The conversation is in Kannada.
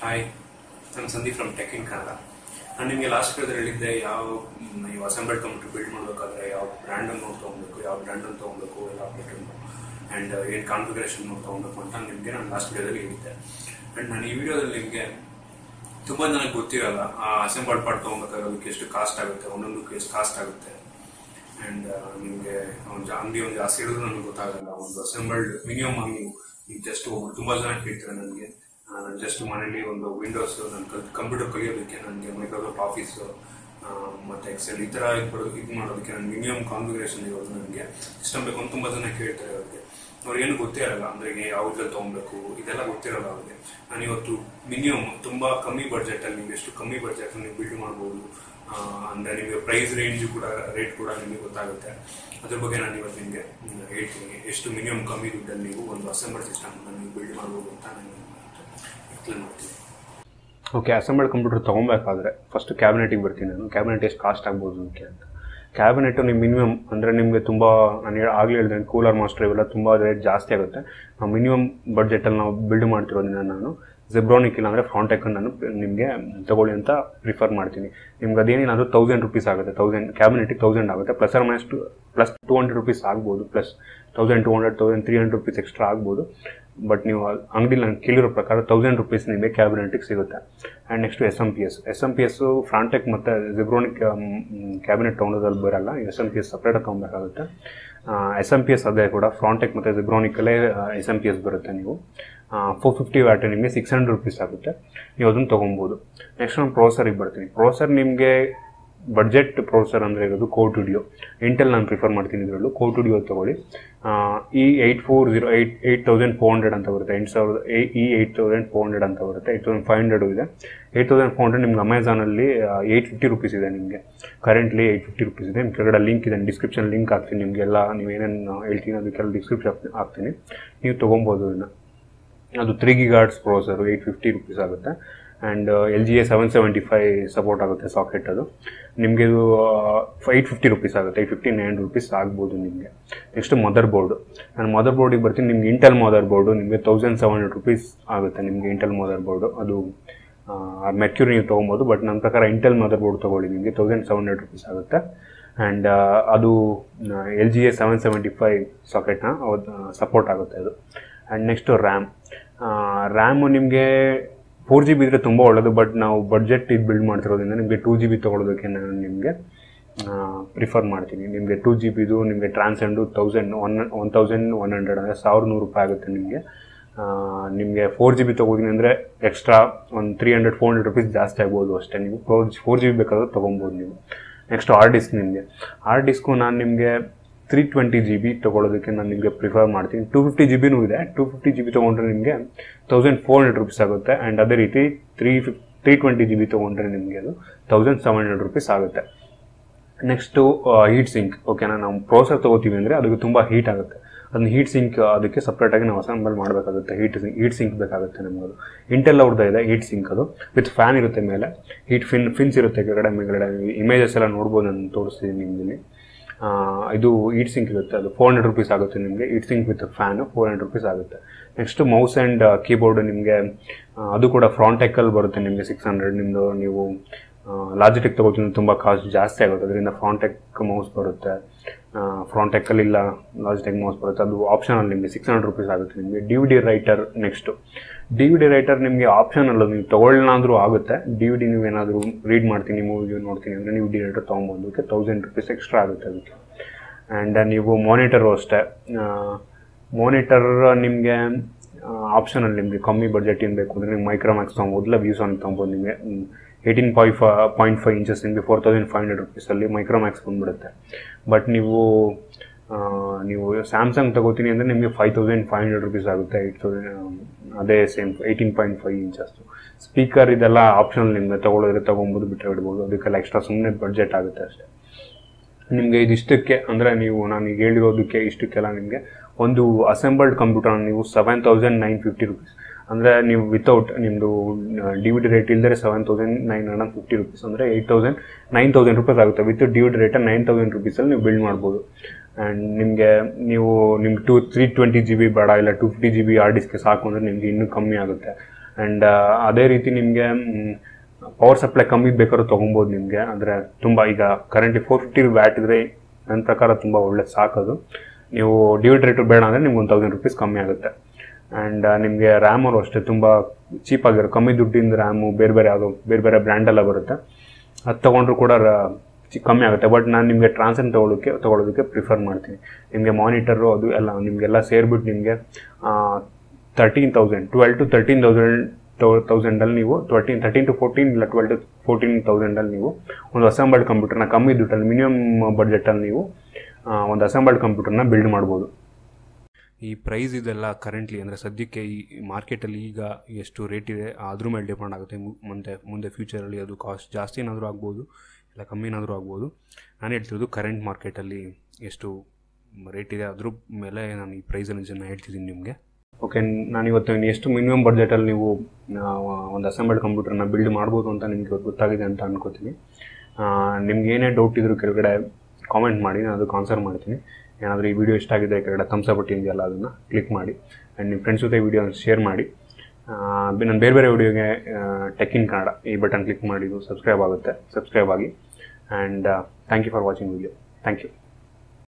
ಹಾಯ್ ನಾನು Sandeep from tech in Kannada ನಾನು ನಿಮಗೆ ಲಾಸ್ಟ್ ವಿಡಿಯೋದಲ್ಲಿ ಹೇಳಿದ್ದೆ ಯಾವ ಮ್, ನೀವು ಅಸೆಂಬಲ್ಡ್ ಕಂಪ್ಯೂಟರ್ ಬಿಲ್ಡ್ ಮಾಡಬೇಕಾದ್ರೆ ಯಾವ ಬ್ರ್ಯಾಂಡ್ ಅನ್ನು ತೊಗೊಬೇಕು ಯಾವ ಬ್ರ್ಯಾಂಡ್ ಅನ್ನು ತೊಗೊಬೇಕು ಎಲ್ಲ ಅಪ್ಡೇಟ್ ಆ್ಯಂಡ್ ಏನು ಕಾನ್ಫಿಗರೇಷನ್ ತೊಗೊಬೇಕು ಅಂತ ನಿಮಗೆ ನಾನು ಲಾಸ್ಟ್ ವಿಡಿಯೋದಲ್ಲಿ ಹೇಳಿದ್ದೆ ಆ್ಯಂಡ್ ನಾನು ಈ ವಿಡಿಯೋದಲ್ಲಿ ನಿಮಗೆ ತುಂಬ ಜನಕ್ಕೆ ಗೊತ್ತಿರಲ್ಲ ಆ ಅಸೆಂಬಲ್ಡ್ ಪಾರ್ಟ್ ತೊಗೊಬೇಕಾದ್ರೆ ಅದಕ್ಕೆ ಎಷ್ಟು ಕಾಸ್ಟ್ ಆಗುತ್ತೆ ಒಂದೊಂದಕ್ಕೆ ಎಷ್ಟು ಕಾಸ್ಟ್ ಆಗುತ್ತೆ ಆ್ಯಂಡ್ ನಿಮಗೆ ಒಂದು ಅಂಗಡಿ ಒಂದು ಜಾಸ್ತಿ ಹೇಳಿದ್ರು ನನಗೆ ಗೊತ್ತಾಗಲ್ಲ ಒಂದು ಅಸೆಂಬಲ್ಡ್ ಮಿನಿಮಮ್ ನೀವು ಈಗ ಜಸ್ಟ್ ಒಬ್ರು ತುಂಬ ಜನ ಕೇಳ್ತಾರೆ ನನಗೆ ನಾನು ಜಸ್ಟ್ ಮನೇಲಿ ಒಂದು ವಿಂಡೋಸ್ ನನ್ನ ಕಂಪ್ಯೂಟರ್ ಕಲಿಯೋದಕ್ಕೆ ನನಗೆ ಮೈಕ್ರೋಸಾಫ್ಟ್ ಆಫೀಸ್ ಮತ್ತೆ ಎಕ್ಸೆಲ್ ಈ ಥರ ಇದು ಇದು ಮಾಡೋದಕ್ಕೆ ನನಗೆ ಮಿನಿಮಮ್ ಕಾನ್ಫಿಗರೇಷನ್ ಇರೋದು ನನಗೆ ಸಿಸ್ಟಮ್ ಬೇಕು ಅಂತ ತುಂಬ ಜನ ಕೇಳ್ತಾರೆ ಅವ್ರಿಗೆ ಅವ್ರಿಗೆ ಏನು ಗೊತ್ತೇ ಇರಲ್ಲ ಅಂದ್ರೆ ಈಗ ಯಾವ ಇದ್ರಲ್ಲಿ ತೊಗೊಬೇಕು ಇದೆಲ್ಲ ಗೊತ್ತಿರಲ್ಲ ಅವ್ರಿಗೆ ನಾನು ಇವತ್ತು ಮಿನಿಮಮ್ ತುಂಬಾ ಕಮ್ಮಿ ಬಡ್ಜೆಟ್ ಅಲ್ಲಿ ನೀವು ಎಷ್ಟು ಕಮ್ಮಿ ಬಡ್ಜೆಟ್ ಅಲ್ಲಿ ನೀವು ಬಿಲ್ಡ್ ಮಾಡ್ಬೋದು ಆ, ಅಂದ್ರೆ ನಿಮಗೆ ಪ್ರೈಸ್ ರೇಂಜ್ ಕೂಡ ರೇಟ್ ಕೂಡ ನಿಮಗೆ ಗೊತ್ತಾಗುತ್ತೆ ಅದ್ರ ಬಗ್ಗೆ ನಾನು ಇವತ್ತು ನಿಮಗೆ ಮ್, ಹೇಳ್ತೀನಿ ಎಷ್ಟು ಮಿನಿಮಮ್ ಕಮ್ಮಿ ದುಡ್ಡಲ್ಲಿ ನೀವು ಒಂದು ಅಸೆಂಬಲ್ ಸಿಸ್ಟಮ್ ನೀವು ಬಿಲ್ಡ್ ಮಾಡ್ಬೋದು ಅಂತ ನಾನು ಎಕ್ಸ್ಪ್ಲೇನ್ ಮಾಡ್ತೀನಿ ಓಕೆ ಅಸೆಂಬಲ್ಡ್ ಕಂಪ್ಯೂಟರ್ ತೊಗೊಬೇಕಾದ್ರೆ ಫಸ್ಟ್ ಕ್ಯಾಬಿನೆಟಿಗೆ ಬರ್ತೀನಿ ನಾನು ಕ್ಯಾಬಿನೆಟ್ ಎಷ್ಟು ಕಾಸ್ಟ್ ಆಗ್ಬೋದು ಅದಕ್ಕೆ ಅಂತ ಕ್ಯಾಬಿನೆಟ್ ನಿಮ್ಮ ಮಿನಿಮಮ್ ಅಂದರೆ ನಿಮಗೆ ತುಂಬ ನಾನು ಹೇಳಿ ಆಗಲೇ ಹೇಳಿದೆ ಕೂಲರ್ ಮಾಸ್ಟರ್ ಇವೆಲ್ಲ ತುಂಬ ರೇಟ್ ಜಾಸ್ತಿ ಆಗುತ್ತೆ ಮಿನಿಮಮ್ ಬಡ್ಜೆಟಲ್ಲಿ ನಾವು ಬಿಲ್ಡ್ ಮಾಡ್ತಿರೋದನ್ನ ನಾನು ಜೆಬ್ರಾನಿಕ್ ಇಲ್ಲ ಅಂದರೆ ಫ್ರಾಂಟೆಕ್ ನಾನು ನಿಮಗೆ ತಗೊಳ್ಳಿ ಅಂತ ಪ್ರಿಫರ್ ಮಾಡ್ತೀನಿ ನಿಮ್ಗೆ ಅದೇನಿಲ್ಲ ಅಂದರೆ ತೌಸಂಡ್ ರುಪೀಸ್ ಆಗುತ್ತೆ ತೌಸಂಡ್ ಕ್ಯಾಬಿನೆಟಿಗೆ ತೌಸಂಡ್ ಆಗುತ್ತೆ plus or minus two plus two hundred rupees ಆಗ್ಬೋದು plus thousand two hundred thousand three hundred rupees extra ಆಗ್ಬೋದು ಬಟ್ ನೀವು ಅಂಗಡಿಲಿ ನಾನು ಕೇಳಿರೋ ಪ್ರಕಾರ ತೌಸಂಡ್ ರುಪೀಸ್ ನಿಮಗೆ ಕ್ಯಾಬಿನೆಟಿಗೆ ಸಿಗುತ್ತೆ and next S M P S S M P S Frontech ಮತ್ತು ಜಿಬ್ರೋನಿಕ್ ಕ್ಯಾಬಿನೆಟ್ ತೊಗೊಂಡೋದ್ರಲ್ಲಿ ಬರಲ್ಲ ಎಸ್ ಎಮ್ ಪಿ ಎಸ್ ಸಪ್ರೇಟಾಗಿ ತೊಗೊಬೇಕಾಗುತ್ತೆ ಎಸ್ ಎಮ್ ಪಿ ಎಸ್ ಅದೇ ಕೂಡ ಫ್ರಾಂಟೆಕ್ ಮತ್ತು ಜಿಬ್ರೋನಿಕಲ್ಲೇ ಎಸ್ ಎಮ್ ಪಿ ಎಸ್ ಬರುತ್ತೆ ನೀವು ಫೋರ್ ಫಿಫ್ಟಿ ವ್ಯಾಟ್ ನಿಮಗೆ ಸಿಕ್ಸ್ ಹಂಡ್ರೆಡ್ ರುಪೀಸ್ ಆಗುತ್ತೆ ನೀವು ಅದನ್ನು ತೊಗೊಬೋದು ನೆಕ್ಸ್ಟ್ ನಾನು ಪ್ರೋಸರಿಗೆ ಬರ್ತೀನಿ ಪ್ರೋಸರ್ ನಿಮಗೆ ಬಡ್ಜೆಟ್ ಪ್ರೋಸರ್ ಅಂದರೆ ಇರೋದು ಕೋಟ್ ವಿಡಿಯೋ ಇಂಟೆಲ್ ನಾನು ಪ್ರಿಫರ್ ಮಾಡ್ತೀನಿ ಇದರಲ್ಲೂ ಕೋಟ್ ವಿಡಿಯೋ ತೊಗೊಳ್ಳಿ ಆ, ಈ eight four zero eight eight thousand four hundred ಅಂತ ಬರುತ್ತೆ ಎಂಟು ಸಾವಿರದ ಏ- ಈ ಏಯ್ಟ್ ತೌಸಂಡ್ ಫೋರ್ ಹಂಡ್ರೆಡ್ ಅಂತ ಬರುತ್ತೆ ಏಯ್ಟ್ ತೌಸಂಡ್ ಫೈವ್ ಹಂಡ್ರೆಡು ಇದೆ ಏಯ್ಟ್ ತೌಸಂಡ್ ಫೋರ್ ಹಂಡ್ರೆಡ್ ನಿಮ್ಗೆ ಅಮೆಝಾನಲ್ಲಿ ಏಯ್ಟ್ ಫಿಫ್ಟಿ ರುಪೀಸ್ ಇದೆ ನಿಮಗೆ ಕರೆಂಟ್ಲಿ ಏಯ್ಟ್ ಫಿಫ್ಟಿ ರುಪೀಸ್ ಇದೆ ನಿಮ್ಮ ಕೆಳಗಡೆ ಲಿಂಕ್ ಇದೆ ಡಿಸ್ಕ್ರಿಪ್ಷನ್ ಲಿಂಕ್ ಹಾಕ್ತೀನಿ ನಿಮಗೆಲ್ಲ ನೀವು ಏನೇನು ಹೇಳ್ತೀನಿ ಅದಕ್ಕೆಲ್ಲ ಡಿಸ್ಕ್ರಿಪ್ಷನ್ ಹಾಕ್ತೀನಿ ನೀವು ತೊಗೊಬೋದು ಇದನ್ನು ಅದು three gigahertz processor eight fifty rupees ಆಗುತ್ತೆ and L G A seven seventy five support ಆಗುತ್ತೆ ಸಾಕೆಟ್ ಅದು ನಿಮಗೆ ಇದು ಏಯ್ಟ್ ಫಿಫ್ಟಿ ರುಪೀಸ್ ಆಗುತ್ತೆ ಏಯ್ಟ್ ಫಿಫ್ಟಿ ನೈನ್ ರುಪೀಸ್ ಆಗ್ಬೋದು ನಿಮಗೆ ನೆಕ್ಸ್ಟ್ ಮದರ್ ಬೋರ್ಡು ನಾನು ಮದರ್ ಬೋರ್ಡಿಗೆ ಬರ್ತೀನಿ ನಿಮ್ಗೆ ಇಂಟೆಲ್ ಮದರ್ ಬೋರ್ಡು ನಿಮಗೆ ತೌಸಂಡ್ ಸೆವೆನ್ ಹಂಡ್ರೆಡ್ ರುಪೀಸ್ ಆಗುತ್ತೆ ನಿಮಗೆ ಇಂಟೆಲ್ ಮದರ್ ಬೋರ್ಡು ಅದು ಮೆರ್ಕ್ಯೂರಿ ನೀವು ತೊಗೊಬೋದು ಬಟ್ ನನ್ನ ಪ್ರಕಾರ ಇಂಟೆಲ್ ಮದರ್ ಬೋರ್ಡ್ ತೊಗೊಳ್ಳಿ ನಿಮಗೆ ತೌಸಂಡ್ ಸೆವೆನ್ ಹಂಡ್ರೆಡ್ ರುಪೀಸ್ ಆಗುತ್ತೆ ಆ್ಯಂಡ್ ಅದು L G A seven seventy five ಸಾಕೆಟ್ನ ಸಪೋರ್ಟ್ ಆಗುತ್ತೆ ಅದು ಆ್ಯಂಡ್ ನೆಕ್ಸ್ಟು ರ್ಯಾಮ್ ರ್ಯಾಮು ನಿಮಗೆ ಫೋರ್ ಜಿ ಬಿ ಇದ್ರೆ ತುಂಬ ಒಳ್ಳೆಯದು ಬಟ್ ನಾವು ಬಡ್ಜೆಟ್ ಇದು ಬಿಲ್ಡ್ ಮಾಡ್ತಿರೋದ್ರಿಂದ ನಿಮಗೆ ಟೂ ಜಿ ಬಿ ತೊಗೊಳೋದಕ್ಕೆ ನಾನು ನಿಮಗೆ ಪ್ರಿಫರ್ ಮಾಡ್ತೀನಿ ನಿಮಗೆ ಟೂ ಜಿ ಬಿದು ನಿಮಗೆ Transcend thousand one one thousand one hundred ಅಂದರೆ ಸಾವಿರದ ನೂರು ರೂಪಾಯಿ ಆಗುತ್ತೆ ನಿಮಗೆ ನಿಮಗೆ ಫೋರ್ ಜಿ ಬಿ ತೊಗೋತೀನಿ ಅಂದರೆ ಎಕ್ಸ್ಟ್ರಾ ಒಂದು three hundred four hundred rupees ಜಾಸ್ತಿ ಆಗ್ಬೋದು ಅಷ್ಟೇ ನೀವು ಫೋರ್ ಫೋರ್ ಜಿ ಬಿ ಬೇಕಾದ್ರೆ ತೊಗೊಬೋದು ನೀವು ನೆಕ್ಸ್ಟ್ ಹಾರ್ಡ್ ಡಿಸ್ಕ್ ನಿಮಗೆ ಹಾರ್ಡ್ ಡಿಸ್ಕು ನಾನು ನಿಮಗೆ ತ್ರೀ ಟ್ವೆಂಟಿ ಜಿ ಬಿ ತೊಗೊಳೋದಕ್ಕೆ ನಾನು ನಿಮಗೆ ಪ್ರಿಫರ್ ಮಾಡ್ತೀನಿ ಟೂ ಫಿಫ್ಟಿ ಜಿ ಬಿನೂ ಇದೆ ಟೂ ಫಿಫ್ಟಿ ಜಿ ಬಿ ತೊಗೊಂಡ್ರೆ ನಿಮಗೆ ತೌಸಂಡ್ ಫೋರ್ ಹಂಡ್ರೆಡ್ ರುಪೀಸ್ ಆಗುತ್ತೆ ಆ್ಯಂಡ್ ಅದೇ ರೀತಿ ತ್ರೀ ಫಿಫ್ ತ್ರೀ ಟ್ವೆಂಟಿ ಜಿ ಬಿ ತೊಗೊಂಡ್ರೆ ನಿಮಗೆ ಅದು ತೌಸಂಡ್ ಸೆವೆನ್ ಹಂಡ್ರೆಡ್ ರುಪೀಸ್ ಆಗುತ್ತೆ ನೆಕ್ಸ್ಟು ಹೀಟ್ ಸಿಂಕ್ ಓಕೆನಾ ನಾವು ಪ್ರೋಸರ್ ತೊಗೋತೀವಿ ಅಂದರೆ ಅದಕ್ಕೆ ತುಂಬ ಹೀಟ್ ಆಗುತ್ತೆ ಅದನ್ನ ಹೀಟ್ ಸಿಂಕ್ ಅದಕ್ಕೆ ಸಪ್ರೇಟಾಗಿ ನಾವು ಅಸೆಂಬಲ್ ಮಾಡಬೇಕಾಗುತ್ತೆ ಹೀಟ್ ಸಿಂಕ್ ಹೀಟ್ ಸಿಂಕ್ ಬೇಕಾಗುತ್ತೆ ನಮಗೆ ಅದು ಇಂಟೆಲ್ ಅವ್ರದ್ದು ಇದೆ ಹೀಟ್ ಸಿಂಕ್ ಅದು ವಿತ್ ಫ್ಯಾನ್ ಇರುತ್ತೆ ಮೇಲೆ ಹೀಟ್ ಫಿನ್ ಫಿನ್ಸ್ ಇರುತ್ತೆ ಕೆಳಗಡೆ ಮೇಲ್ಗಡೆ ಇಮೇಜಸ್ ಎಲ್ಲ ನೋಡ್ಬೋದು ನಾನು ತೋರಿಸ್ತೀನಿ ನಿಮ್ಮಲ್ಲಿ ಆ, ಇದು ಈಟ್ ಸಿಂಕ್ ಇರುತ್ತೆ ಅದು ಫೋರ್ ಹಂಡ್ರೆಡ್ ರುಪೀಸ್ ಆಗುತ್ತೆ ನಿಮಗೆ heat sink with fan four hundred rupees ಆಗುತ್ತೆ ನೆಕ್ಸ್ಟ್ ಮೌಸ್ ಆ್ಯಂಡ್ ಕೀಬೋರ್ಡ್ ನಿಮಗೆ ಅದು ಕೂಡ ಫ್ರಾಂಟೆಕ್ಕಲ್ಲಿ ಬರುತ್ತೆ ನಿಮಗೆ ಸಿಕ್ಸ್ ಹಂಡ್ರೆಡ್ ನಿಮ್ಮದು ನೀವು ಲಾಜಿಟೆಕ್ ತೊಗೋತೀನಿ ತುಂಬ ಕಾಸ್ಟ್ ಜಾಸ್ತಿ ಆಗುತ್ತೆ ಅದರಿಂದ ಫ್ರಾಂಟೆಕ್ ಮೌಸ್ ಬರುತ್ತೆ ಫ್ರಾಂಟೆಕ್ಕಲ್ಲಿ ಇಲ್ಲ ಲಾಜಿಟೆಕ್ ಮೌಸ್ ಬರುತ್ತೆ ಅದು ಆಪ್ಷನಲ್ಲಿ ನಿಮಗೆ ಸಿಕ್ಸ್ ಹಂಡ್ರೆಡ್ ರುಪೀಸ್ ಆಗುತ್ತೆ ನಿಮಗೆ D V D writer next D V D writer ನಿಮಗೆ ಆಪ್ಷನ್ ಅಲ್ಲ ನೀವು ತೊಗೊಳ್ಳಾದ್ರೂ ಆಗುತ್ತೆ ಡಿ ವಿ ಡಿ ನೀವು ಏನಾದರೂ ರೀಡ್ ಮಾಡ್ತೀನಿ ಮೂವಿ ನೋಡ್ತೀನಿ ಅಂದರೆ ನೀವು ಡಿ ರೈಟರ್ ತೊಗೊಬೋದು ಅದಕ್ಕೆ ತೌಸಂಡ್ ರುಪೀಸ್ ಎಕ್ಸ್ಟ್ರಾ ಆಗುತ್ತೆ ಅದಕ್ಕೆ ಆ್ಯಂಡ್ ನೀವು ಮಾನಿಟರು ಅಷ್ಟೇ ಮಾನಿಟರ್ ನಿಮಗೆ ಆಪ್ಷನಲ್ಲಿ ನಿಮಗೆ ಕಮ್ಮಿ ಬಡ್ಜೆಟ್ ಏನು ಬೇಕು ಅಂದರೆ ನೀವು ಮೈಕ್ರೋಮ್ಯಾಕ್ಸ್ ತೊಗೊಬೋದು ಇಲ್ಲ ವ್ಯೂಸ್ ಅಂತ ತೊಗೊಬೋದು ನಿಮಗೆ eighteen point five point five inches ನಿಮಗೆ ಫೋರ್ ತೌಸಂಡ್ ಫೈವ್ ಹಂಡ್ರೆಡ್ ರುಪೀಸಲ್ಲಿ ಮೈಕ್ರೋಮ್ಯಾಕ್ಸ್ ಬಂದುಬಿಡುತ್ತೆ ಬಟ್ ನೀವು ಆ, ನೀವು ಸ್ಯಾಮ್ಸಂಗ್ ತಗೋತೀನಿ ಅಂದರೆ ನಿಮಗೆ five thousand five hundred rupees ಆಗುತ್ತೆ ಏಯ್ಟ್ ತೌಸಂಡ್ ಅದೇ same eighteen point five inches speaker ಇದೆಲ್ಲ ಆಪ್ಷನಲ್ ನಿಮಗೆ ತೊಗೊಳೋದ್ರೆ ತೊಗೊಬೋದು ಬಿಟ್ಟರೆ ಬಿಡ್ಬೋದು ಅದಕ್ಕೆಲ್ಲ ಎಕ್ಸ್ಟ್ರಾ ಸುಮ್ಮನೆ ಬಡ್ಜೆಟ್ ಆಗುತ್ತೆ ಅಷ್ಟೇ ನಿಮಗೆ ಇದಿಷ್ಟಕ್ಕೆ ಅಂದರೆ ನೀವು ನಾನು ಈಗ ಹೇಳಿರೋದಕ್ಕೆ ಇಷ್ಟಕ್ಕೆಲ್ಲ ನಿಮಗೆ ಒಂದು ಅಸೆಂಬಲ್ಡ್ ಕಂಪ್ಯೂಟರ್ ನೀವು seven thousand nine fifty rupees ಅಂದರೆ ನೀವು ವಿತೌಟ್ ನಿಮ್ಮದು ಡಿ ವಿ ಡಿ ರೇಟ್ ಇಲ್ಲದೆ seven thousand nine hundred fifty rupees ಅಂದರೆ eight thousand nine thousand rupees ಆಗುತ್ತೆ with D V D writer nine thousand ರುಪೀಸಲ್ಲಿ ನೀವು ಬಿಲ್ಡ್ ಮಾಡ್ಬೋದು ಆ್ಯಂಡ್ ನಿಮಗೆ ನೀವು ನಿಮ್ಗೆ two three twenty G B ಬೇಡ ಇಲ್ಲ two fifty G B or ಡಿಸ್ಗೆ ಸಾಕು ಅಂದರೆ ನಿಮಗೆ ಇನ್ನೂ ಕಮ್ಮಿ ಆಗುತ್ತೆ ಆ್ಯಂಡ್ ಅದೇ ರೀತಿ ನಿಮಗೆ ಪವರ್ ಸಪ್ಲೈ ಕಮ್ಮಿ ಬೇಕಾದ್ರೂ ತೊಗೊಬೋದು ನಿಮಗೆ ಅಂದರೆ ತುಂಬ ಈಗ ಕರೆಂಟ್ಲಿ ಫೋರ್ ಫಿಫ್ಟಿ ವ್ಯಾಟ್ ಇದ್ದರೆ ನನ್ನ ಪ್ರಕಾರ ತುಂಬ ಒಳ್ಳೆ ಸಾಕದು ನೀವು ಡಿವಿಡ್ ರೇಟು ಬೇಡ ಅಂದರೆ ನಿಮ್ಗೆ ಒಂದು ತೌಸಂಡ್ ರುಪೀಸ್ ಕಮ್ಮಿ ಆಗುತ್ತೆ ಆ್ಯಂಡ್ ನಿಮಗೆ ರ್ಯಾಮರು ಅಷ್ಟೇ ತುಂಬ ಚೀಪಾಗಿರೋ ಕಮ್ಮಿ ದುಡ್ಡಿಂದ ರ್ಯಾಮು ಬೇರೆ ಬೇರೆ ಯಾವುದೋ ಬೇರೆ ಬೇರೆ ಬ್ರ್ಯಾಂಡೆಲ್ಲ ಬರುತ್ತೆ ಅದು ತೊಗೊಂಡ್ರು ಕೂಡ ರ- ಚಿ- ಕಮ್ಮಿ ಆಗುತ್ತೆ ಬಟ್ ನಾನು ನಿಮಗೆ ಟ್ರಾನ್ಸನ್ ತೊಗೊಳೋಕ್ಕೆ ತೊಗೊಳೋದಕ್ಕೆ ಪ್ರಿಫರ್ ಮಾಡ್ತೀನಿ ನಿಮಗೆ ಮಾನಿಟರು ಅದು ಎಲ್ಲ ನಿಮಗೆಲ್ಲ ಸೇರಿಬಿಟ್ಟು ನಿಮಗೆ thirteen thousand twelve to thirteen thousand ತೌಸಂಡಲ್ಲಿ ನೀವು ಟ್ವೆಲ್ಟೀನ್ ತರ್ಟೀನ್ ಟು ಫೋರ್ಟೀನ್ ಇಲ್ಲ ಟ್ವೆಲ್ ಟು ಫೋರ್ಟೀನ್ ತೌಸಂಡಲ್ಲಿ ನೀವು ಒಂದು ಅಸೆಂಬಲ್ಡ್ ಕಂಪ್ಯೂಟರ್ನ ಕಮ್ಮಿ ದುಡ್ಡಲ್ಲಿ ಮಿನಿಮಮ್ ಬಡ್ಜೆಟಲ್ಲಿ ನೀವು ಆ, ಒಂದು ಅಸೆಂಬಲ್ಡ್ ಕಂಪ್ಯೂಟರ್ನ ಬಿಲ್ಡ್ ಮಾಡ್ಬೋದು ಈ ಪ್ರೈಸ್ ಇದೆಲ್ಲ ಕರೆಂಟ್ಲಿ ಅಂದರೆ ಸದ್ಯಕ್ಕೆ ಈ ಮಾರ್ಕೆಟಲ್ಲಿ ಈಗ ಎಷ್ಟು ರೇಟ್ ಇದೆ ಅದ್ರ ಮೇಲೆ ಡಿಪೆಂಡ್ ಆಗುತ್ತೆ ಮು- ಮುಂದೆ ಮುಂದೆ ಫ್ಯೂಚರಲ್ಲಿ ಅದು ಕಾಸ್ಟ್ ಜಾಸ್ತಿ ಏನಾದರೂ ಆಗ್ಬೋದು ಇಲ್ಲ ಕಮ್ಮಿ ಏನಾದರೂ ಆಗ್ಬೋದು ನಾನು ಹೇಳ್ತಿರೋದು ಕರೆಂಟ್ ಮಾರ್ಕೆಟಲ್ಲಿ ಎಷ್ಟು ರೇಟ್ ಇದೆ ಅದ್ರ ಮೇಲೆ ನಾನು ಈ ಪ್ರೈಸನ್ನು ಜನ ಹೇಳ್ತಿದ್ದೀನಿ ನಿಮಗೆ ಓಕೆ ನಾನು ಇವತ್ತು ಇನ್ನು ಎಷ್ಟು ಮಿನಿಮಮ್ ಬಡ್ಜೆಟಲ್ಲಿ ನೀವು ಆ, ಒಂದು ಅಸೆಂಬಲ್ಡ್ ಕಂಪ್ಯೂಟರ್ನ ಬಿಲ್ಡ್ ಮಾಡ್ಬೋದು ಅಂತ ನಿಮಗೆ ಇವತ್ತು ಗೊತ್ತಾಗಿದೆ ಅಂತ ಅನ್ಕೋತೀನಿ ನಿಮ್ಗೆ ಏನೇ ಡೌಟ್ ಇದ್ರೂ ಕೆಳಗಡೆ ಕಾಮೆಂಟ್ ಮಾಡಿ ನಾನು ಅದಕ್ಕೆ ಆನ್ಸರ್ ಮಾಡ್ತೀನಿ ಏನಾದರೂ ಈ ವಿಡಿಯೋ ಇಷ್ಟ ಆಗಿದೆ ಕೆಳಗಡೆ ಥಮ್ಸ್ ಅಪ್ ಇದೆಯಲ್ಲ ಅದನ್ನು ಕ್ಲಿಕ್ ಮಾಡಿ ಆ್ಯಂಡ್ ನಿಮ್ಮ ಫ್ರೆಂಡ್ಸ್ ಜೊತೆ ವಿಡಿಯೋ ಶೇರ್ ಮಾಡಿ ನಾನು ಬೇರೆ ಬೇರೆ ವಿಡಿಯೋಗೆ ಟೆಕ್ ಇನ್ ಕನ್ನಡ ಈ ಬಟನ್ ಕ್ಲಿಕ್ ಮಾಡಿದ್ದು ಸಬ್ಸ್ಕ್ರೈಬ್ ಆಗುತ್ತೆ ಸಬ್ಸ್ಕ್ರೈಬ್ ಆಗಿ and thank you for watching video thank you